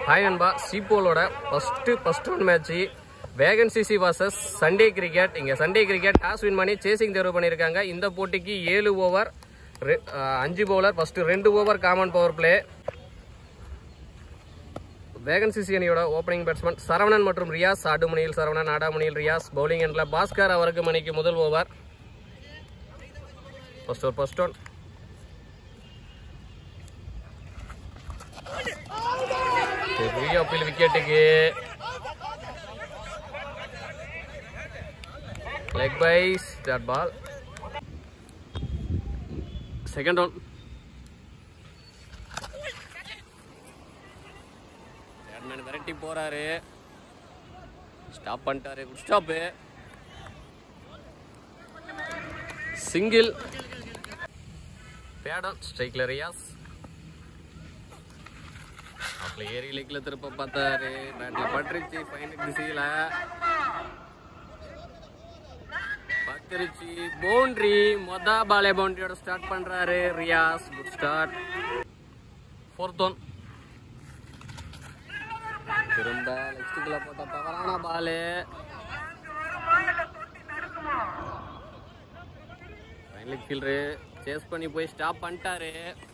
hi அன்பா சீப்போலோட first first one match Vegan CC versus Sunday cricket இங்கே Sunday cricket toss win பண்ணி chasing தேர்வு பண்ணியிருக்காங்க இந்த போட்டிக்கு ஏழு ஓவர் அஞ்சு பவுலர் ஃபஸ்ட்டு ரெண்டு over common power play Vegan CC அணியோட ஓப்பனிங் பேட்ஸ்மேன் சரவணன் மற்றும் ரியாஸ் ஆடுமணியில் சரவணன் ஆடாமணியில் ரியாஸ் பவுலிங் எண்ணில் பாஸ்கர் அவருக்கு மணிக்கு முதல் over first over first one பெரிய அப்பீல் விக்கெட்டுக்கு leg byes dot ball second one batman விரட்டி போறாரு ஸ்டாப் பண்ணிட்டாரு குட் ஸ்டாப்பு சிங்கிள் பேடன் ஸ்ட்ரைக்ல ரியாஸ் அப்பல ஏரி லேக்ல திருப்ப பார்த்தாரு பேட்ல பட்டுருச்சு ஃபைனல் திசையில பத்திருச்சு பவுண்டரி மொத பாலே பவுண்டரியோட ஸ்டார்ட் பண்றாரு Riyaz good start fourth one திரும்ப லெஃப்ட்டுக்குள்ள போட்ட தவறான பாலு ஃபைனல் ஃபீல்டரு சேஸ் பண்ணி போய் ஸ்டாப் பண்ணிட்டாரு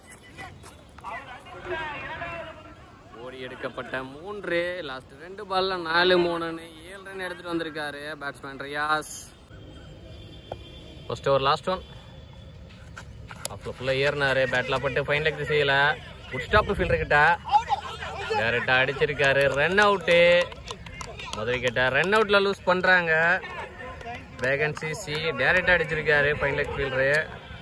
ஓடி எடுக்கப்பட்ட மூன்று லாஸ்ட் ரெண்டு பால்ல நாலு மூணுன்னு ஏழு ரன் எடுத்துட்டு வந்திருக்காரு batsman Riyaz first over last one அப்புறம் ஃபுல்லாக ஏறினாரு பேட்டில் பட்டு ஃபைன் லெக் திசையில் குட் ஸ்டாப் ஃபீல்டர் கிட்ட டேரெக்டாக அடிச்சிருக்காரு ரன் அவுட்டு முதல் விக்கெட்டை ரன் அவுட்டில் லூஸ் பண்ணுறாங்க வேகன்சி சி டேரெக்டாக அடிச்சிருக்காரு ஃபைன் லெக் ஃபீல்டரு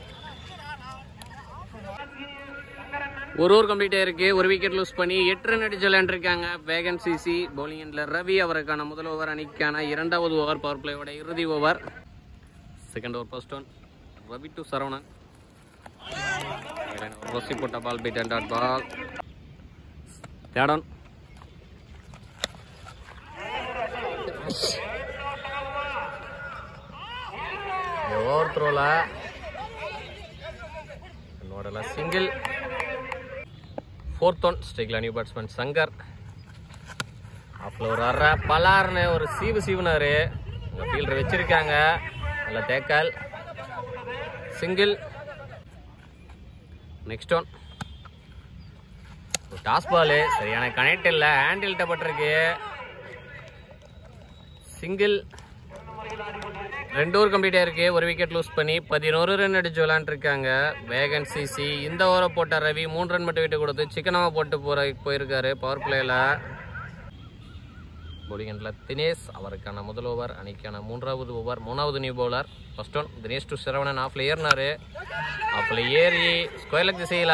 ஒரு ஓவர் கம்ப்ளீட் ஆயிருக்கு ஒரு விக்கெட் லூஸ் பண்ணி எட்டு ரன் அடிச்சு விளையாண்டுருக்காங்க வேகன் சிசி பவுலிங் எண்ட்ல ரவி அவருக்கான முதல் ஓவர் அணிக்கான இரண்டாவது ஓவர் பவர் பிளேயோட இறுதி over second over first one Ravi to Saravanan ரொசி போட்ட ball beat and dot ball third one over த்ரோல என்னோட சிங்கிள் ஃபோர்த் ஒன் ஸ்ட்ரைக்ல நியூ பேட்ஸ்மேன் சங்கர் அப்புறம் ஒரு அரை பலார்னு ஒரு சீவு சீவுனாரு ஃபீல்டர் வச்சிருக்காங்க நல்ல தேக்கால் single next one toss ball சரியான கனெக்ட் இல்லை ஹேண்டில் டப்பட்டிருக்கு சிங்கிள் ரெண்டு ஓவர் கம்ப்ளீட் ஆயிருக்கு ஒரு விக்கெட் லூஸ் பண்ணி பதினோரு ரன் அடிச்சு விளாண்டுருக்காங்க வேகன் சிசி இந்த ஓவரை போட்ட ரவி மூணு ரன் மட்டும் விட்டு கொடுத்து சிக்கனமாக போட்டு போற போயிருக்காரு பவர் பிளேயில் bowling எண்ட்ல தினேஷ் அவருக்கான முதல் ஓவர் அணிக்கான மூன்றாவது ஓவர் மூணாவது new bowler first one Dinesh to Saravanan ஆஃப்ல ஏறினாரு ஆஃப்ல ஏறி ஸ்கொயர் லெக் திசையில்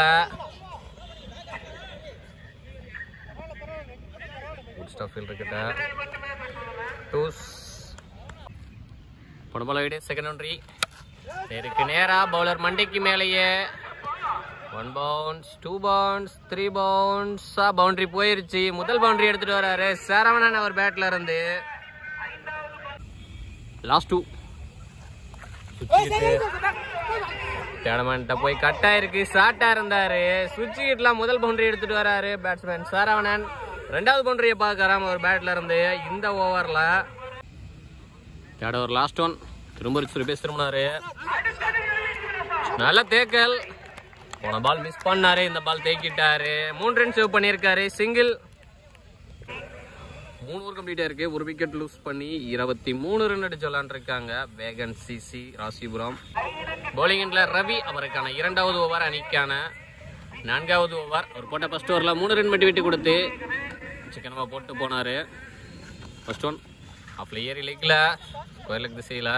குட் ஸ்டாப் ஃபீல்டர் கிட்ட டூஸ் பொனபால விட செகண்ட் ஒன்றி நேருக்கு நேரா பவுலர் மண்டைக்கு மேலேயே one bounce two bounce three பவுன்ஸா பவுண்டரி போயிருச்சு முதல் பவுண்டரி எடுத்துட்டு வராரு சரவணன் அவர் பேட்ல இருந்து லாஸ்ட் டூ டேடமெண்ட்ட போய் கட்டா இருக்கு ஷார்ட்டா இருந்தாரு சுவிட்ச் கிட்லாம் முதல் பவுண்டரி எடுத்துட்டு வராரு பேட்ஸ்மேன் சரவணன் ரெண்டாவது பவுண்டரியை பார்க்கறாம ஒரு பேட்ல இருந்து இந்த ஓவர்ல தேர்ட் ஓவர் லாஸ்ட் ஒன் திரும்ப ஒரு பேஸ் திரும்பினாரு நல்ல தேக்கல் போன பால் மிஸ் பண்ணாரு இந்த பால் தேக்கிட்டாரு மூணு ரன் சேவ் பண்ணியிருக்காரு சிங்கிள் மூணு ஓவர் கம்ப்ளீட் இருக்கு ஒரு விக்கெட் லூஸ் பண்ணி இருபத்தி மூணு ரன் அடிச்சு விளாண்டுருக்காங்க வேகன் சிசி ராசிபுரம் பவுலிங் எண்ட்ல ரவி அவருக்கான இரண்டாவது ஓவர் அணிக்கான நான்காவது ஓவர் அவர் போட்ட ஃபர்ஸ்ட் ஓவரில் மூணு ரன் மட்டும் விட்டு கொடுத்து சிக்கனமாக போட்டு போனார் ஃபர்ஸ்ட் ஒன் அப்பல ஏறி லெக்கில் ஸ்கொயர் லெக் திசையில்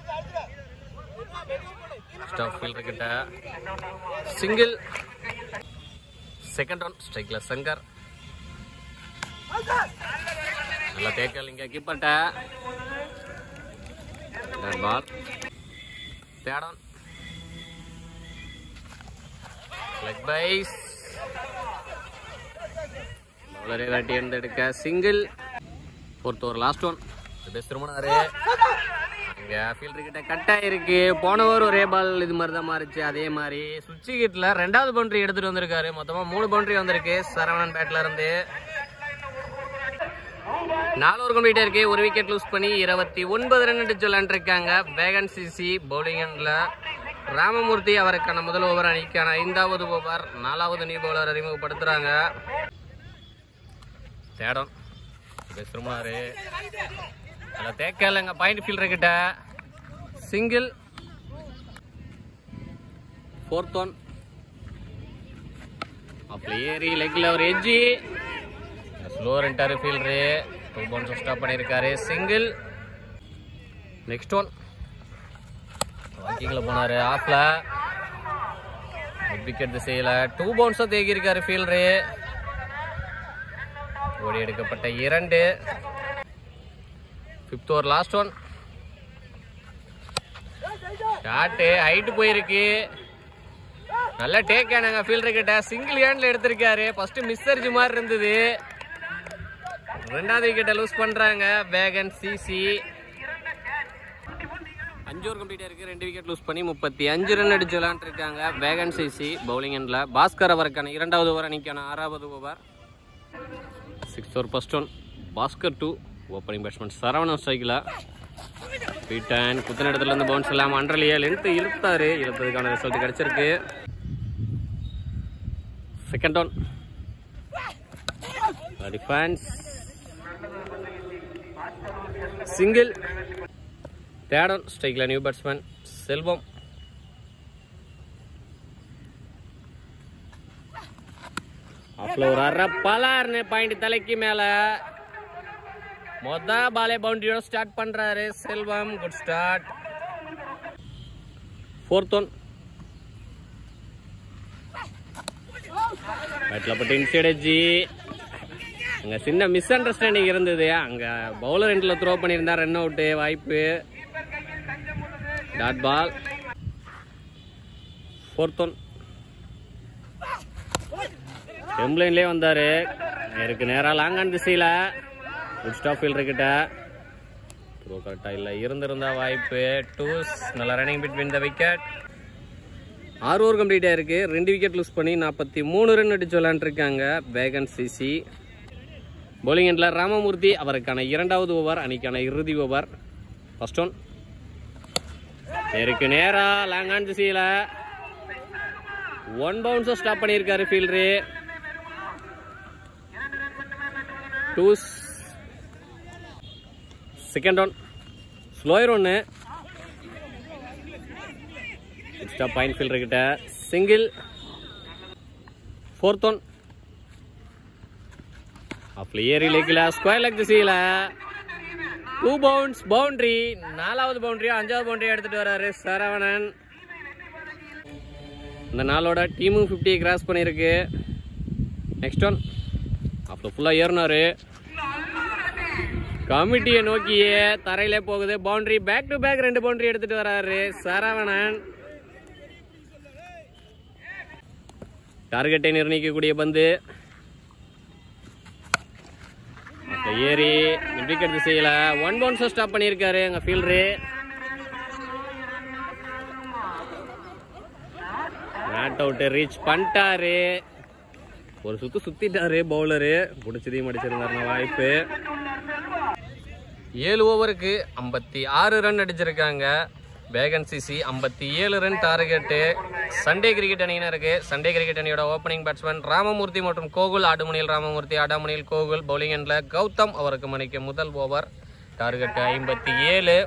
ஸ்டாப் ஃபீல்டர் கிட்ட சிங்கிள் செகண்ட் ஒன் ஸ்ட்ரைக்ல சங்கர் நல்ல தேக்கல் இங்க கீப்பர்ட்ட ball third one leg byes பவுலரை விரட்டி எடுக்க single fourth over last one best திரும்பினாரு இங்க ஃபீல்டர் கிட்ட கட் ஆயிருக்கு போன ஓவர் ஒரே பால் இது மாதிரி தான் மாறிச்சு அதே மாதிரி சுவிட்ச் கிட்ல ரெண்டாவது பவுண்டரி எடுத்துட்டு வந்திருக்காரு மொத்தமா மூணு பவுண்டரி வந்திருக்கு சரவணன் பேட்ல இருந்து நாலு ஓவர் கம்ப்ளீட் இருக்கு ஒரு விக்கெட் லூஸ் பண்ணி இருபத்தி ஒன்பது ரன் அடிச்சு விளையாண்டுருக்காங்க வேகன் சிசி பவுலிங்ல ராமமூர்த்தி அவருக்கான முதல் ஓவர் அணிக்கான ஐந்தாவது ஓவர் நாலாவது நியூ பவுலர் அறிமுகப்படுத்துறாங்க தேடம் பேசுமாரு அதில் தேக்க இல்லைங்க பாயிண்ட் ஃபீல்டர் கிட்ட சிங்கிள் ஃபோர்த் ஒன் அப்படி ஏறி லெக்கில் ஒரு எஜ்ஜி ஸ்லோ ரெண்டாரு ஃபீல்டரு டூ பவுன்ஸ் ஸ்டாப் பண்ணியிருக்காரு சிங்கிள் நெக்ஸ்ட் ஒன் வாக்கிங்கில் போனார் ஆஃப்ல விக்கெட் திசையில் டூ பவுன்ஸாக தேக்கியிருக்காரு ஃபீல்டரு ஓடி எடுக்கப்பட்ட இரண்டு fifth over last one shot height போயிருக்கு நல்ல டேக் ஆனாங்க ஃபீல்டர் கிட்ட சிங்கிள் ஹேண்ட்ல எடுத்திருக்காரு ஃபர்ஸ்ட் மிஸ் அடிச்ச மாதிரி இருந்தது ரெண்டாவது விக்கெட்டை லூஸ் பண்றாங்க வேகன் சிசி அஞ்சு ஓவர் கம்ப்ளீட் இருக்கு ரெண்டு விக்கெட் லூஸ் பண்ணி முப்பத்தி அஞ்சு ரன் அடிச்சு விளையாண்டுருக்காங்க வேகன் சிசி பவுலிங் எண்ட்ல பாஸ்கர் அவருக்கான இரண்டாவது ஓவர் அணிக்கான ஆறாவது over six over first one Bhaskar to opening batsman Saravanan ஸ்ட்ரைக்கில் பீட்டன் குத்தின இடத்துல இருந்து பவுன்ஸ் இல்லாமல் அண்டர்லியே லென்த்து இழுத்தாரு இழுத்ததுக்கான ரிசல்ட் கிடைச்சிருக்கு second one defence single third one ஸ்ட்ரைக்கில் நியூ பேட்ஸ்மேன் செல்வம் அவ்வளோ ஒரு அரை பலாருன்னு பாயிண்ட் தலைக்கு மேலே மொத பாலே பவுண்டரியோட ஸ்டார்ட் பண்றாரு Selvam good start fourth one பேட்டில் பட்டு இன்சைட் எஜ்ஜி அங்கே சின்ன மிஸ் அண்டர்ஸ்டாண்டிங் இருந்தது அங்கே பவுலர் எண்டில் த்ரோ பண்ணியிருந்தா ரன் அவுட்டு வாய்ப்பு டாட் பால் ஃபோர்த் ஒன் எம்ப்ளைன்லேயே வந்தார் நேருக்கு நேராக லாங்கான் திசையில் குட் ஸ்டாப் ஃபீல்டர் கிட்ட த்ரோ கரெக்டாக இல்லை இருந்திருந்தா வாய்ப்பு டூஸ் நல்ல ரன்னிங் பிட்வீன் த விக்கெட் ஆறு ஓவர் கம்ப்ளீட் ஆயிருக்கு ரெண்டு விக்கெட் லூஸ் பண்ணி நாற்பத்தி மூணு ரன் அடிச்சு விளையாண்டுருக்காங்க வேகன் சிசி bowling எண்டில் ராமமூர்த்தி அவருக்கான இரண்டாவது ஓவர் அணிக்கான இறுதி ஓவர் ஃபர்ஸ்ட் ஒன் நேருக்கு நேரா லாங்கான் திசையில் ஒன் பவுன்ஸை ஸ்டாப் பண்ணியிருக்காரு fielder twos second one slower ஒன்று எக்ஸ்ட்ரா பாயிண்ட் ஃபீல்டர் கிட்ட சிங்கிள் ஃபோர்த் ஒன் அப்படி ஏறி லெக்கில் ஸ்கொயர் லெக் திசையில் டூ பவுன்ஸ் பவுண்டரி நாலாவது பவுண்டரியா அஞ்சாவது பவுண்டரியா எடுத்துட்டு வராரு சரவணன் இந்த நாளோட டீமும் ஃபிஃப்டியை கிராஸ் பண்ணியிருக்கு நெக்ஸ்ட் ஒன் அப்போ ஃபுல்லாக ஏறினாரு கமிட்டியை நோக்கியே தரையில போகுது பவுண்டரி பேக் டு பேக் ரெண்டு பவுண்டரி எடுத்துட்டு வராரு சரவணன் டார்கெட்டை நிர்ணயிக்கக்கூடிய பந்து அப்ப ஏறி விக்கெட் திசையில ஒன் பவுன்ஸ் ஸ்டாப் பண்ணியிருக்காரு எங்க ஃபீல்டரு நாட் அவுட் ரீச் பண்ணிட்டாரு ஒரு சுத்து சுத்திட்டாரு பவுலரு பிடிச்சதையும் அடிச்சிருந்தாருங்க வாய்ப்பு ஏழு ஓவருக்கு ஐம்பத்தி ஆறு ரன் அடிச்சிருக்காங்க வேகன்சிசி ஐம்பத்தி ஏழு ரன் டார்கெட்டு சண்டே கிரிக்கெட் அணியினருக்கு சண்டே கிரிக்கெட் அணியோட ஓப்பனிங் பேட்ஸ்மேன் ராமமூர்த்தி மற்றும் கோகுல் ஆடுமணியில் ராமமூர்த்தி ஆடாமணியில் கோகுல் பவுலிங் எண்ணில் கௌதம் அவருக்கு மணிக்கு முதல் ஓவர் டார்கெட் ஐம்பத்தி ஏழு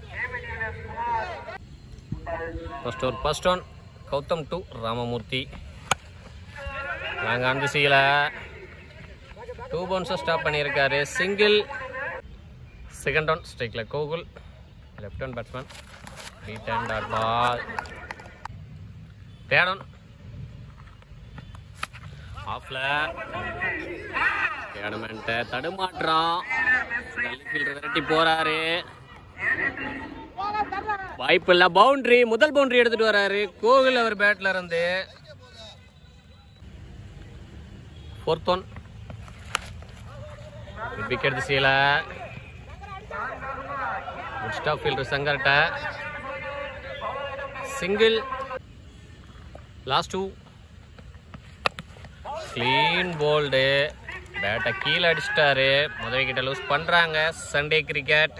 first over first one Gautham to Ramamoorthy நாங்கள் அந்த சீல டூ பவுன்ஸை ஸ்டாப் பண்ணியிருக்காரு சிங்கிள் செகண்ட் ஒன் ஸ்ட்ரைக்கில் Gokul left hand batsman right hand dot ball third one ஆஃப்ல டேர்னமெண்ட்டை தடுமாற்றம் ஃபீல்டர் விரட்டி போறாரு வாய்ப்பு இல்ல பவுண்டரி முதல் பவுண்டரி எடுத்துட்டு வராரு கோகுல் அவர் பேட்ல இருந்து ஃபோர்த் ஒன் விக்கெட் திசையில் ஸ்டாப் ஃபீல்டர் சங்கர்ட்ட single last two clean bowled பேட்டை கீழே அடிச்சிட்டாரு முதல் விக்கெட்டை லூஸ் பண்றாங்க சண்டே கிரிக்கெட்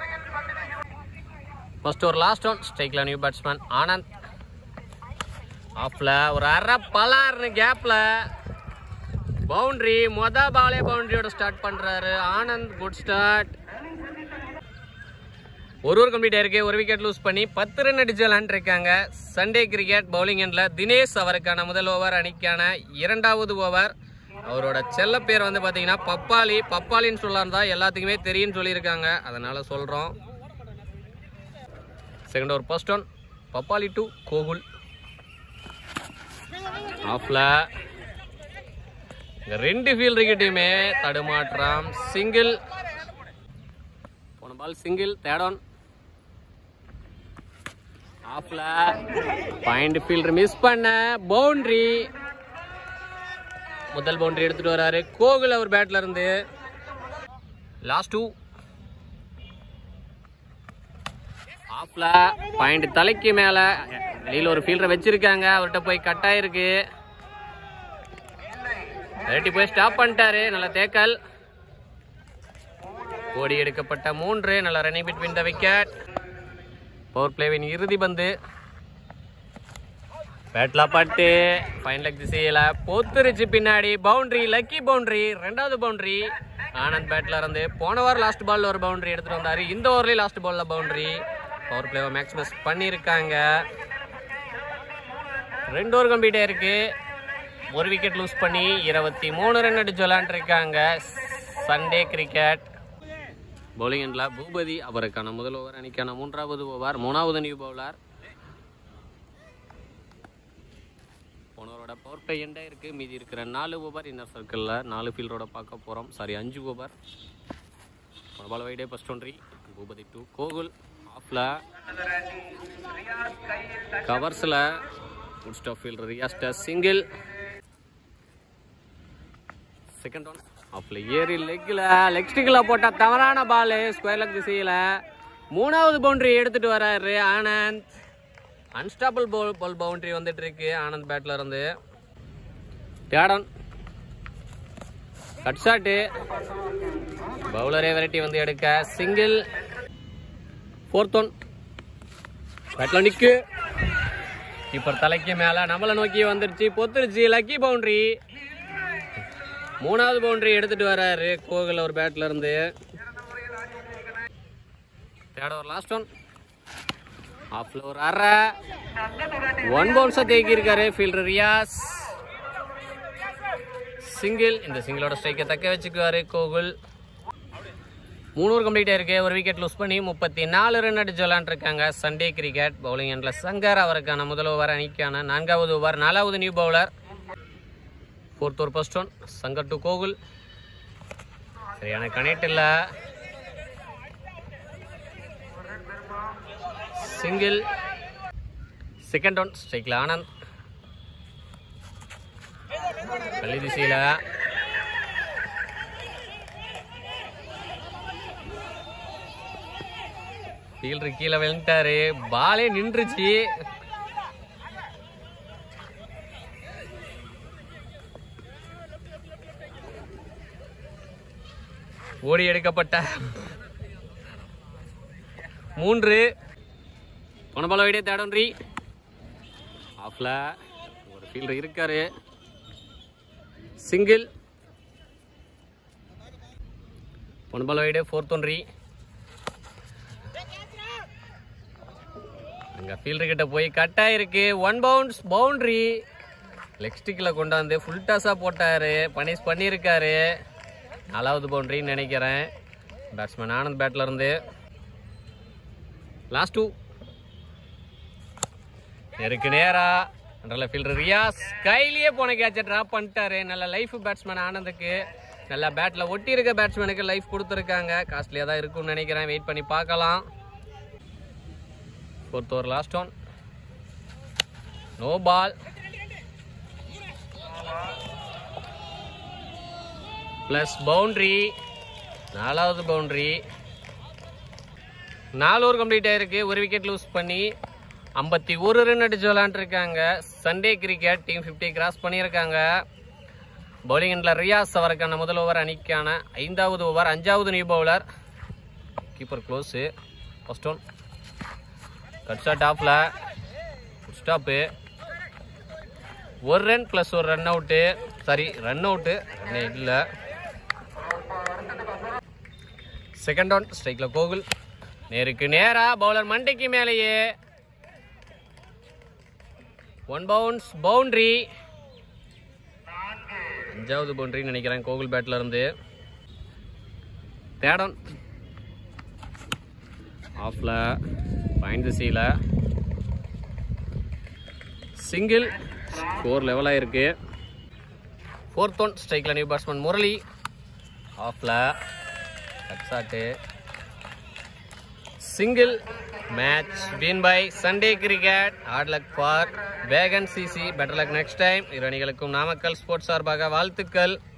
ஃபர்ஸ்ட் ஒரு லாஸ்ட் ஒன் ஸ்ட்ரைக்ல நியூ பேட்ஸ்மேன் ஆனந்த் ஆஃப்ல ஒரு அரை பலார்னு கேப்ல பவுண்டரி மொத பாலே பவுண்டரியோட ஸ்டார்ட் பண்றாரு ஆனந்த் குட் ஸ்டார்ட் ஒரு ஒரு கம்ப்ளீட் ஆயிருக்கு ஒரு விக்கெட் லூஸ் பண்ணி பத்து ரன் அடிச்சு விளாண்டுருக்காங்க சண்டே கிரிக்கெட் பவுலிங் எண்ட்ல தினேஷ் அவருக்கான முதல் ஓவர் அணிக்கான இரண்டாவது ஓவர் அவரோட செல்ல பேர் வந்து பார்த்தீங்கன்னா பப்பாளி பப்பாளின்னு சொல்லலாம் தான் எல்லாத்துக்குமே தெரியும்னு சொல்லியிருக்காங்க அதனால சொல்கிறோம் செகண்ட் ஓவர் ஃபர்ஸ்ட் ஒன் பப்பாளி டு கோகுல் ஆஃப்ல இந்த ரெண்டு ஃபீல்டர்கிட்டயுமே தடுமாற்றம் சிங்கிள் போன பால் சிங்கிள் தேர்ட் ஒன் ஆஃப்ல பாயிண்ட் ஃபீல்டர் மிஸ் பண்ண பவுண்டரி முதல் பவுண்டரி எடுத்துட்டு வராரு கோகுல் அவர் பேட்ல இருந்து லாஸ்ட் டூ ஆஃப்ல பாயிண்ட் தலைக்கு மேல வெளியில ஒரு ஃபீல்டரை வச்சிருக்காங்க அவர்கிட்ட போய் கட் ஆயிருக்கு விரட்டி போய் ஸ்டாப் பண்ணிட்டாரு நல்ல தேக்கல் ஓடி எடுக்கப்பட்ட மூன்று நல்ல running between the wicket power பிளேவின் இறுதி பந்து பேட்ல பட்டு ஃபைன் லெக் திசையில பொத்துருச்சு பின்னாடி பவுண்டரி லக்கி பவுண்டரி ரெண்டாவது பவுண்டரி ஆனந்த் பேட்ல இருந்து போன வாரம் லாஸ்ட் பால்ல ஒரு பவுண்டரி எடுத்துட்டு வந்தாரு இந்த ஓவர்லயும் லாஸ்ட் பால்ல பவுண்டரி பவர் பிளேவை மேக்ஸிமஸ் பண்ணியிருக்காங்க ரெண்டு ஓவர் கம்ப்ளீட் இருக்கு ஒரு விக்கெட் லூஸ் பண்ணி இருபத்தி மூணு ரன் அடிச்சு விளையாண்டுருக்காங்க சண்டே கிரிக்கெட் பவுலிங் எண்ட்ல பூபதி அவருக்கான முதல் ஓவர் அணிக்கான மூன்றாவது ஓவர் மூணாவது நியூ பவுலர் போனவரோட பவர் பிளே எண்டே இருக்கு மீதி இருக்கிற நாலு ஓவர் இன்னர் சர்க்கிளில் நாலு ஃபீல்டரோட பார்க்க போகிறோம் சாரி அஞ்சு ஓவர் போன பால் வைடே ஃபர்ஸ்ட் ஒன்றி பூபதி டூ கோகுல் ஆஃப்ல கவர்ஸில் குட் ஸ்டாப் ஃபீல்டர் ரியாஸ்டர் சிங்கிள் செகண்ட் ஒன் ஆஃப்ல ஏறி லெக்கில் லெக் ஸ்டிக்கில் போட்ட தவறான பால் ஸ்கொயர் லெக் திசையில் மூணாவது பவுண்டரி எடுத்துட்டு வராரு ஆனந்த் அன்ஸ்டாபிள் பால் பால் பவுண்டரி வந்துட்டு இருக்கு ஆனந்த் பேட்ல இருந்து தேர்ட் கட் ஷாட்டு பவுலரே வெரைட்டி வந்து எடுக்க சிங்கிள் ஃபோர்த் ஒன் பேட்ல நிக்கு கீப்பர் தலைக்கு மேல நம்மளை நோக்கி வந்துருச்சு பொத்துருச்சு லக்கி பவுண்டரி மூணாவது பவுண்டரி எடுத்துட்டு வராரு கோகுல் ஒரு பேட்ல இருந்து தேர்ட் ஓவர் லாஸ்ட் ஒன் ஆஃப்ல ஒரு அரை ஒன் பவுன்ஸா தேக்கி இருக்காரு ஃபீல்டர் ரியாஸ் சிங்கிள் இந்த சிங்கிளோட ஸ்ட்ரைக்கை தக்க வச்சுக்குவாரு கோகுல் மூணு ஓவர் கம்ப்ளீட் ஆயிருக்கு ஒரு விக்கெட் லூஸ் பண்ணி முப்பத்தி நாலு ரன் அடிச்சு விளாண்டுருக்காங்க சண்டே கிரிக்கெட் பவுலிங் எண்ட்ல சங்கர் அவருக்கான முதல் ஓவர் அணிக்கான நான்காவது ஓவர் நாலாவது new bowler fourth over first one Shankar to Gokul சரியான கனெக்ட் இல்லை சிங்கிள் செகண்ட் ஒன் ஸ்ட்ரைக்ல ஆனந்த் பள்ளி திசையில ஃபீல்டர் கீழே விழுந்துட்டாரு பாலே நின்றுச்சு ஓடி எடுக்கப்பட்ட மூன்று பொனபால வைடே தேடன்றி ஆஃப்ல ஒரு ஃபீல்டர் இருக்காரு சிங்கிள் பொனபால வைடே ஃபோர்த் ஒன்றி அங்க ஃபீல்டர் கிட்ட போய் கட் ஆயிருக்கு ஒன் பவுன்ஸ் பவுண்டரி லெக் ஸ்டிக்கில் கொண்டாந்து ஃபுல் டாஸாக போட்டாரு பனிஷ் பண்ணியிருக்காரு நாலாவது பவுண்டரின்னு நினைக்கிறேன் பேட்ஸ்மேன் ஆனந்த் பேட்ல இருந்து லாஸ்ட் டூ நெருக்கு நேரா நல்ல ஃபீல்டர் ரியாஸ் கையிலேயே போன கேட்சை ட்ராப் பண்ணிட்டாரு நல்ல லைஃப் பேட்ஸ்மேன் ஆனந்துக்கு நல்ல பேட்ல ஒட்டி இருக்க பேட்ஸ்மேனுக்கு லைஃப் கொடுத்துருக்காங்க காஸ்ட்லியாக தான் இருக்கும்னு நினைக்கிறேன் வெயிட் பண்ணி பார்க்கலாம் fourth over last one no ball plus boundary நாலாவது பவுண்ட்ரி நாலு ஓவர் கம்ப்ளீட் ஆயிருக்கு ஒரு விக்கெட் லூஸ் பண்ணி ஐம்பத்தி ஒரு ரன் அடிச்சு விளாண்டுருக்காங்க Sunday cricket team fifty cross பண்ணியிருக்காங்க பவுலிங் எண்ணில் ரியாஸ் அவருக்கான முதல் ஓவர் அணிக்கான ஐந்தாவது ஓவர் அஞ்சாவது new bowler keeper close first one cut shot ஆஃபில் ஸ்டாப்பு ஒரு ரன் ப்ளஸ் ஒரு run out sorry run out இல்லை செகண்ட் ஒன் ஸ்ட்ரைக்கில் கோகுல் நேருக்கு நேரா பவுலர் மண்டைக்கு மேலேயே ஒன் பவுன்ஸ் பவுண்டரி அஞ்சாவது பவுண்டரின்னு நினைக்கிறேன் கோகுல் பேட்ல இருந்து தேர்ட் ஒன் ஆஃப்ல பாயிண்ட் திசையில் சிங்கிள் ஸ்கோர் லெவலாக இருக்கு ஃபோர்த் ஒன் ஸ்ட்ரைக்கில் நியூ பேட்ஸ்மேன் முரளி ஆஃப்ல cut shot single match win by Sunday cricket hard luck for வேகன் CC better luck next time இரு அணிகளுக்கும் நாமக்கல் ஸ்போர்ட்ஸ் சார்பாக வாழ்த்துக்கள்